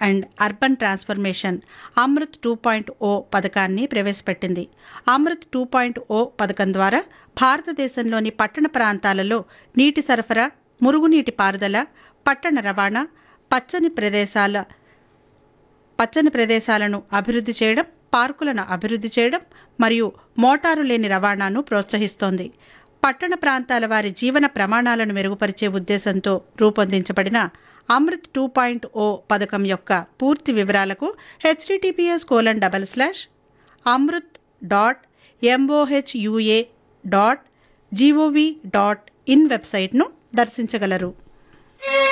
and urban transformation Amrut two point O పథకాన్ని ప్రవేశపెట్టింది Amrit two point ఓ పథకం ద్వారా భారతదేశంలోని పట్టణ ప్రాంతాలలో నీటి సరఫరా మురుగునీటి పారుదల పట్టణ రవాణా పచ్చని ప్రదేశాల పచ్చని ప్రదేశాలను అభివృద్ధి చేయడం పార్కులను అభివృద్ధి చేయడం మరియు మోటారు లేని రవాణాను ప్రోత్సహిస్తోంది పట్టణ ప్రాంతాల వారి జీవన ప్రమాణాలను మెరుగుపరిచే ఉద్దేశంతో రూపొందించబడిన అమృత్ టూ పాయింట్ ఓ పథకం యొక్క పూర్తి వివరాలకు https colon double slash Amrut dot MOHUA dot GOV dot in వెబ్సైట్ను దర్శించగలరు